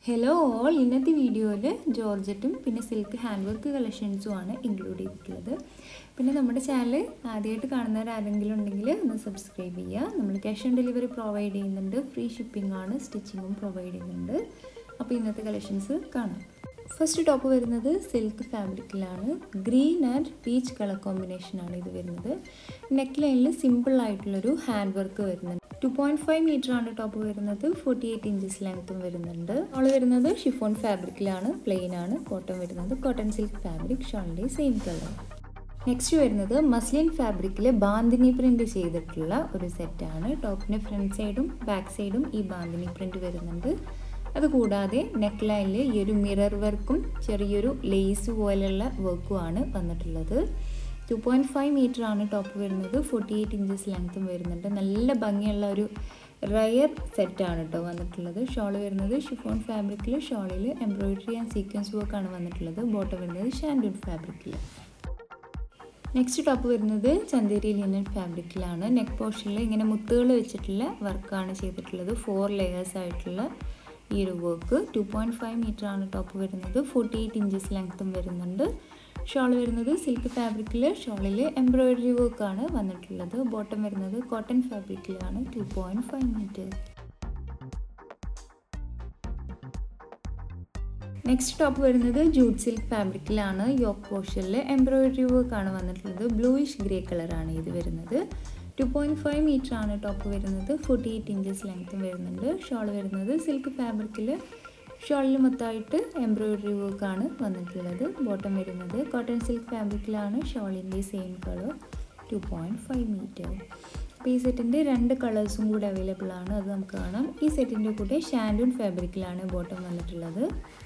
hello all ഇന്നത്തെ വീഡിയോയിൽ ജോർജറ്റും പിന്നെ സിൽക്ക് ഹാൻഡ് വർക്ക് കളക്ഷൻസും ആണ് ഇൻക്ലൂഡ് ചെയ്തിട്ടുള്ളത് പിന്നെ നമ്മുടെ ചാനൽ ആദ്യമായിട്ട് കാണുന്നവർ ആരെങ്കിലും ഉണ്ടെങ്കിൽ ഒന്ന് സബ്സ്ക്രൈബ് ചെയ്യുക നമ്മൾ ക്യാഷ് ഓൺ ഡെലിവറി പ്രൊവൈഡ് ചെയ്യുന്നുണ്ട് ഫ്രീ ഷിപ്പിംഗ് ആണ് സ്റ്റിച്ചിങ്ങും പ്രൊവൈഡ് ചെയ്യുന്നുണ്ട് അപ്പോൾ ഇന്നത്തെ കളക്ഷൻസ് കാണാം ഫസ്റ്റ് ടോപ്പ് വരുന്നത് സിൽക്ക് ഫാബ്രിക്കിലാണ് ഗ്രീൻ ആൻഡ് പീച്ച് കളർ കോമ്പിനേഷനാണ് ഇത് വരുന്നത് നെക്ക് ലൈനിൽ സിമ്പിൾ ആയിട്ടുള്ളൊരു ഹാൻഡ് വർക്ക് വരുന്നുണ്ട് ടു പോയിൻറ്റ് ഫൈവ് മീറ്റർ ആണ് ടോപ്പ് വരുന്നത് ഫോർട്ടി എയ്റ്റ് ഇഞ്ചസ് ലെങ്ത്തും വരുന്നുണ്ട് ഷോൾ വരുന്നത് ഷിഫോൺ ഫാബ്രിക്കിലാണ് പ്ലെയിൻ ആണ് കോട്ടൺ വരുന്നത് കോട്ടൺ സിൽക്ക് ഫാബ്രിക് ഷോളിൻ്റെ സെയിം കളർ നെക്സ്റ്റ് വരുന്നത് മസ്ലിൻ ഫാബ്രിക്കിൽ ബാന്തിനി പ്രിന്റ് ചെയ്തിട്ടുള്ള ഒരു സെറ്റാണ് ടോപ്പിൻ്റെ ഫ്രണ്ട് സൈഡും ബാക്ക് സൈഡും ഈ ബാന്തിനി പ്രിന്റ് വരുന്നുണ്ട് അതുകൂടാതെ നെക്ക് ലൈനിൽ ഈ ഒരു മിറർ വർക്കും ചെറിയൊരു ലേസ് പോലെയുള്ള വർക്കുമാണ് വന്നിട്ടുള്ളത് ടു പോയിൻറ്റ് ഫൈവ് മീറ്റർ ആണ് ടോപ്പ് വരുന്നത് ഫോർട്ടി എയ്റ്റ് ഇഞ്ചസ് ലെങ്ത്തും വരുന്നുണ്ട് നല്ല ഭംഗിയുള്ള ഒരു റയർ സെറ്റാണ് കേട്ടോ വന്നിട്ടുള്ളത് ഷോൾ വരുന്നത് ഷിഫോൺ ഫാബ്രിക്കിൽ ഷോളിൽ എംബ്രോയിഡറി ആൻഡ് സീക്വൻസ് വർക്കാണ് വന്നിട്ടുള്ളത് ബോട്ടം വരുന്നത് ഷാൻഡൂൺ ഫാബ്രിക്കിൽ നെക്സ്റ്റ് ടോപ്പ് വരുന്നത് ചന്തേരി ലിനൻ ഫാബ്രിക്കിലാണ് നെക്ക് പോർഷനിൽ ഇങ്ങനെ മുത്തുകൾ വെച്ചിട്ടുള്ള വർക്കാണ് ചെയ്തിട്ടുള്ളത് ഫോർ ലെയേഴ്സ് ആയിട്ടുള്ള ഈ ഒരു work two point five metre ആണ് ടോപ്പ് വരുന്നത് ഫോർട്ടി എയ്റ്റ് ഇഞ്ചസ് ലെങ്ത്തും വരുന്നുണ്ട് ഷോൾ വരുന്നത് സിൽക്ക് ഫാബ്രിക്കിൽ ഷോളിൽ എംബ്രോയിഡറി വർക്കാണ് വന്നിട്ടുള്ളത് ബോട്ടം വരുന്നത് കോട്ടൺ ഫാബ്രിക്കിലാണ് two point five metre next top വരുന്നത് ജൂട്ട് സിൽക്ക് ഫാബ്രിക്കിലാണ് യോക്ക് പോർഷനിൽ എംബ്രോയിഡറി വർക്കാണ് വന്നിട്ടുള്ളത് ബ്ലൂയിഷ് ഗ്രേ കളറാണ് ഇത് വരുന്നത് ടു പോയിൻറ്റ് ഫൈവ് മീറ്റർ ആണ് ടോപ്പ് വരുന്നത് ഫോർട്ടി എയ്റ്റ് ഇഞ്ചസ് ലെങ്ത്തും വരുന്നുണ്ട് ഷോൾ വരുന്നത് സിൽക്ക് ഫാബ്രിക്കിൽ ഷോളിൽ മൊത്തമായിട്ട് എംബ്രോയിഡറി വർക്കാണ് വന്നിട്ടുള്ളത് ബോട്ടം വരുന്നത് കോട്ടൺ സിൽക്ക് ഫാബ്രിക്കിലാണ് ഷോളിൻ്റെ same colour two point five metre അപ്പോൾ ഈ സെറ്റിൻ്റെ രണ്ട് കളേഴ്സും കൂടെ അവൈലബിൾ ആണ് അത് നമുക്ക് കാണാം ഈ സെറ്റിൻ്റെ കൂടെ ഷാൻഡൂൺ ഫാബ്രിക്കിലാണ് ബോട്ടം വന്നിട്ടുള്ളത്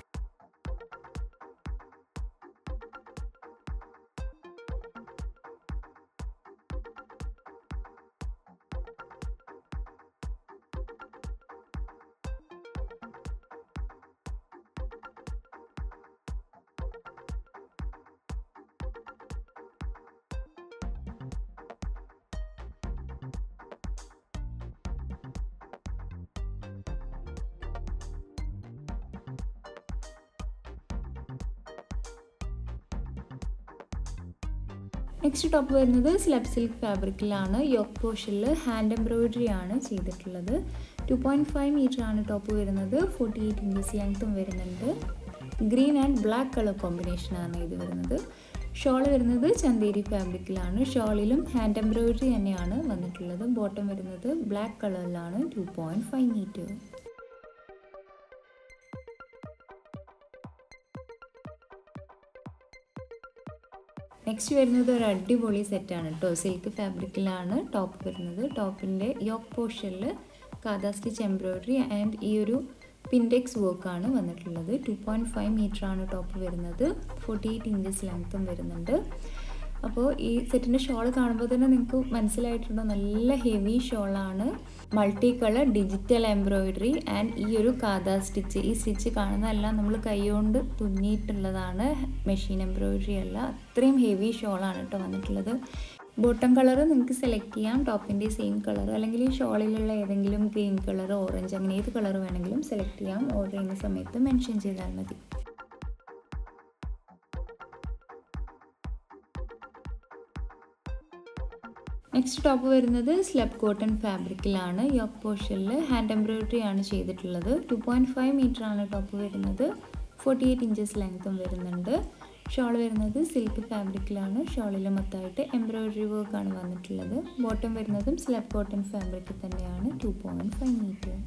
നെക്സ്റ്റ് ടോപ്പ് വരുന്നത് സ്ലബ് സിൽക്ക് ഫാബ്രിക്കിലാണ് യോക്ക് പോഷനിൽ ഹാൻഡ് എംബ്രോയിഡറി ആണ് ചെയ്തിട്ടുള്ളത് ടു പോയിൻറ്റ് ഫൈവ് മീറ്റർ ആണ് ടോപ്പ് വരുന്നത് ഫോർട്ടി എയ്റ്റ് ഇഞ്ചസ് ലെങ്ത്തും വരുന്നുണ്ട് ഗ്രീൻ ആൻഡ് ബ്ലാക്ക് കളർ കോമ്പിനേഷനാണ് ഇത് വരുന്നത് ഷോൾ വരുന്നത് ചന്തേരി ഫാബ്രിക്കിലാണ് ഷോളിലും ഹാൻഡ് എംബ്രോയിഡറി തന്നെയാണ് വന്നിട്ടുള്ളത് ബോട്ടം വരുന്നത് ബ്ലാക്ക് കളറിലാണ് two point five metre next വരുന്നത് ഒരു അടിപൊളി സെറ്റാണ് കേട്ടോ സിൽക്ക് ഫാബ്രിക്കിലാണ് ടോപ്പ് വരുന്നത് ടോപ്പിൻ്റെ യോക്ക് പോർഷനിൽ കാദാ സ്റ്റിച്ച് എംബ്രോയിഡറി ആൻഡ് ഈ ഒരു പിൻഡെക്സ് വർക്കാണ് വന്നിട്ടുള്ളത് ടു പോയിൻറ്റ് ഫൈവ് മീറ്റർ ആണ് ടോപ്പ് വരുന്നത് ഫോർട്ടി എയ്റ്റ് ഇഞ്ചസ് ലെങ്ത്തും വരുന്നുണ്ട് അപ്പോൾ ഈ സെറ്റിൻ്റെ ഷോൾ കാണുമ്പോൾ തന്നെ നിങ്ങൾക്ക് മനസ്സിലായിട്ടുണ്ടോ നല്ല ഹെവി ഷോളാണ് multi colour digital embroidery and ഈ ഒരു കാദാ സ്റ്റിച്ച് ഈ സ്റ്റിച്ച് കാണുന്നതെല്ലാം നമ്മൾ കൈകൊണ്ട് തുന്നിയിട്ടുള്ളതാണ് മെഷീൻ എംബ്രോയിഡറി അല്ല അത്രയും ഹെവി ഷോളാണ് കേട്ടോ വന്നിട്ടുള്ളത് ബോട്ടം കളർ നിങ്ങൾക്ക് സെലക്ട് ചെയ്യാം ടോപ്പിൻ്റെ സെയിം കളർ അല്ലെങ്കിൽ ഈ ഷോളിലുള്ള ഏതെങ്കിലും ഗ്രീൻ കളർ ഓറഞ്ച് അങ്ങനെ ഏത് കളർ വേണമെങ്കിലും സെലക്ട് ചെയ്യാം ഓർഡർ ചെയ്യുന്ന സമയത്ത് മെൻഷൻ ചെയ്താൽ മതി നെക്സ്റ്റ് ടോപ്പ് വരുന്നത് സ്ലബ് കോട്ടൺ ഫാബ്രിക്കിലാണ് യോക്ക് പോർഷനിൽ ഹാൻഡ് എംബ്രോയിഡറി ആണ് ചെയ്തിട്ടുള്ളത് ടു പോയിൻറ്റ് ഫൈവ് മീറ്റർ ആണ് ടോപ്പ് വരുന്നത് ഫോർട്ടി എയ്റ്റ് ഇഞ്ചസ് ലെങ്ത്തും വരുന്നുണ്ട് ഷോൾ വരുന്നത് സിൽക്ക് ഫാബ്രിക്കിലാണ് ഷോളിൽ മൊത്തമായിട്ട് എംബ്രോയിഡറി വർക്കാണ് വന്നിട്ടുള്ളത് ബോട്ടം വരുന്നതും സ്ലബ് കോട്ടൺ ഫാബ്രിക്കിൽ തന്നെയാണ് two point five metre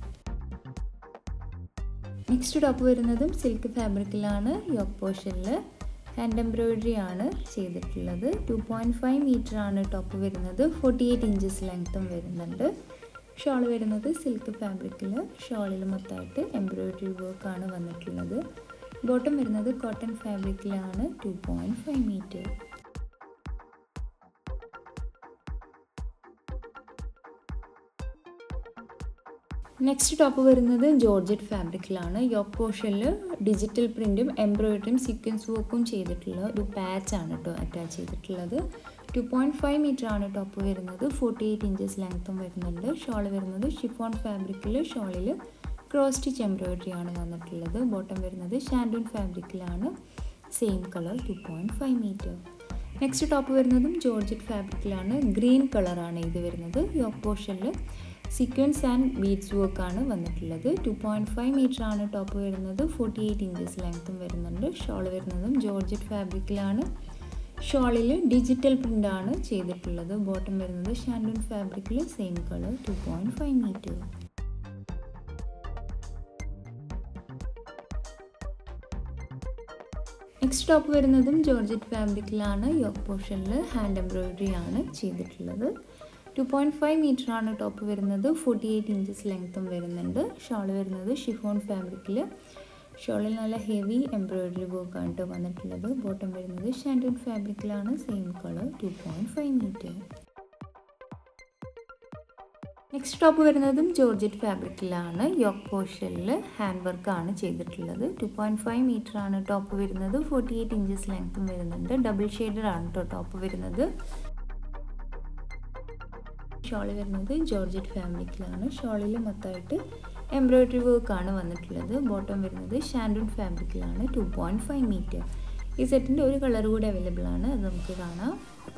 next top വരുന്നതും സിൽക്ക് ഫാബ്രിക്കിലാണ് യോക്ക് പോർഷനിൽ ഹാൻഡ് എംബ്രോയിഡറി ആണ് ചെയ്തിട്ടുള്ളത് ടു പോയിൻറ്റ് ഫൈവ് മീറ്റർ ആണ് ടോപ്പ് വരുന്നത് ഫോർട്ടി എയ്റ്റ് ഇഞ്ചസ് ലെങ്ത്തും വരുന്നുണ്ട് ഷോൾ വരുന്നത് സിൽക്ക് ഫാബ്രിക്കിൽ ഷോളിൽ മൊത്തമായിട്ട് എംബ്രോയിഡറി വർക്കാണ് വന്നിട്ടുള്ളത് ബോട്ടം വരുന്നത് കോട്ടൺ ഫാബ്രിക്കിലാണ് two point five metre next top വരുന്നത് ജോർജറ്റ് ഫാബ്രിക്കിലാണ് യോക്ക് പോർഷനിൽ ഡിജിറ്റൽ പ്രിൻറ്റും എംബ്രോയിഡറിയും സീക്വൻസ് വർക്കും ചെയ്തിട്ടുള്ള ഒരു പാച്ചാണ് കേട്ടോ അറ്റാച്ച് ചെയ്തിട്ടുള്ളത് ടു പോയിൻറ്റ് ഫൈവ് മീറ്റർ ആണ് ടോപ്പ് വരുന്നത് ഫോർട്ടി എയ്റ്റ് ഇഞ്ചസ് ലെങ്ത്തും വരുന്നുണ്ട് ഷോൾ വരുന്നത് ഷിഫോൺ ഫാബ്രിക്കിൽ ഷോളിൽ ക്രോസ് സ്റ്റിച്ച് എംബ്രോയിഡറി ആണ് വന്നിട്ടുള്ളത് ബോട്ടം വരുന്നത് ഷാൻഡൂൺ ഫാബ്രിക്കിലാണ് same colour two point five metre next top വരുന്നതും ജോർജറ്റ് ഫാബ്രിക്കിലാണ് ഗ്രീൻ കളറാണ് ഇത് വരുന്നത് യോക്ക് പോർഷനിൽ സീക്വൻസ് ആൻഡ് ബീഡ്സ് വർക്കാണ് വന്നിട്ടുള്ളത് ടു പോയിൻറ്റ് ഫൈവ് മീറ്റർ ആണ് ടോപ്പ് വരുന്നത് ഫോർട്ടി എയ്റ്റ് ഇഞ്ചസ് ലെങ്ത്തും വരുന്നുണ്ട് ഷോൾ വരുന്നതും ജോർജറ്റ് ഫാബ്രിക്കിലാണ് ഷോളിൽ ഡിജിറ്റൽ പ്രിൻ്റ് ആണ് ചെയ്തിട്ടുള്ളത് ബോട്ടം വരുന്നത് ഷാൻഡൂൺ ഫാബ്രിക്കിൽ same colour two point five metre next top വരുന്നതും ജോർജറ്റ് ഫാബ്രിക്കിലാണ് യോക്ക് പോർഷനിൽ ഹാൻഡ് എംബ്രോയിഡറി ആണ് ചെയ്തിട്ടുള്ളത് ടു പോയിൻറ്റ് ഫൈവ് മീറ്റർ ആണ് ടോപ്പ് വരുന്നത് ഫോർട്ടി എയ്റ്റ് ഇഞ്ചസ് ലെങ്ത്തും വരുന്നുണ്ട് ഷോൾ വരുന്നത് ഷിഫോൺ ഫാബ്രിക്കിൽ ഷോളിൽ നല്ല ഹെവി എംബ്രോയിഡറി വർക്കാണ് കേട്ടോ വന്നിട്ടുള്ളത് ബോട്ടം വരുന്നത് ഷാൻഡൂൺ ഫാബ്രിക്കിലാണ് same colour two point five metre next top വരുന്നതും ജോർജറ്റ് ഫാബ്രിക്കിലാണ് യോക്ക് പോർഷനിൽ ഹാൻഡ് വർക്കാണ് ചെയ്തിട്ടുള്ളത് ടു പോയിൻറ്റ് ഫൈവ് മീറ്റർ ആണ് ടോപ്പ് വരുന്നത് ഫോർട്ടി എയ്റ്റ് ഇഞ്ചസ് ലെങ്ത്തും വരുന്നുണ്ട് ഡബിൾ ഷെയ്ഡഡ് ആണ് കേട്ടോ ടോപ്പ് വരുന്നത് ഷോൾ വരുന്നത് ജോർജറ്റ് ഫാബ്രിക്കിലാണ് ഷോളിൽ മൊത്തമായിട്ട് എംബ്രോയിഡറി വർക്കാണ് വന്നിട്ടുള്ളത് ബോട്ടം വരുന്നത് ഷാൻഡൂൺ ഫാബ്രിക്കിലാണ് ടു പോയിൻറ്റ് ഫൈവ് മീറ്റർ ഈ സെറ്റിൻ്റെ ഒരു കളർ കൂടി അവൈലബിൾ ആണ് അത് നമുക്ക് കാണാം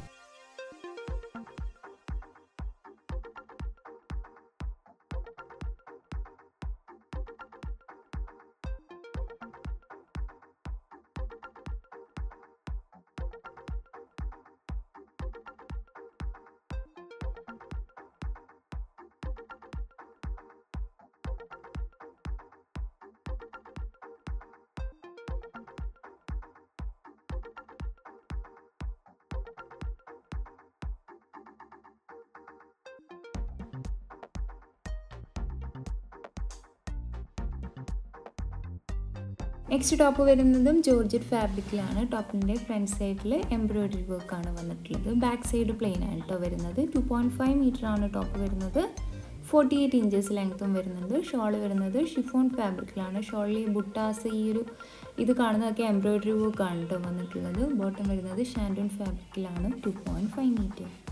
നെക്സ്റ്റ് ടോപ്പ് വരുന്നതും ജോർജറ്റ് ഫാബ്രിക്കിലാണ് ടോപ്പിൻ്റെ ഫ്രണ്ട് സൈഡിൽ എംബ്രോയിഡറി വർക്കാണ് വന്നിട്ടുള്ളത് ബാക്ക് സൈഡ് പ്ലെയിൻ ആണ് കേട്ടോ വരുന്നത് ടു പോയിൻറ്റ് ഫൈവ് മീറ്റർ ആണ് ടോപ്പ് വരുന്നത് ഫോർട്ടി എയ്റ്റ് ഇഞ്ചസ് ലെങ്ത്തും വരുന്നുണ്ട് ഷോൾ വരുന്നത് ഷിഫോൺ ഫാബ്രിക്കിലാണ് ഷോളിൽ ബുട്ടാസ് ഈ ഒരു ഇത് കാണുന്നതൊക്കെ എംബ്രോയിഡറി വർക്കാണ് കേട്ടോ വന്നിട്ടുള്ളത് ബോട്ടം വരുന്നത് ഷാൻഡൂൺ ഫാബ്രിക്കിലാണ് ടു പോയിൻറ്റ് ഫൈവ് മീറ്റർ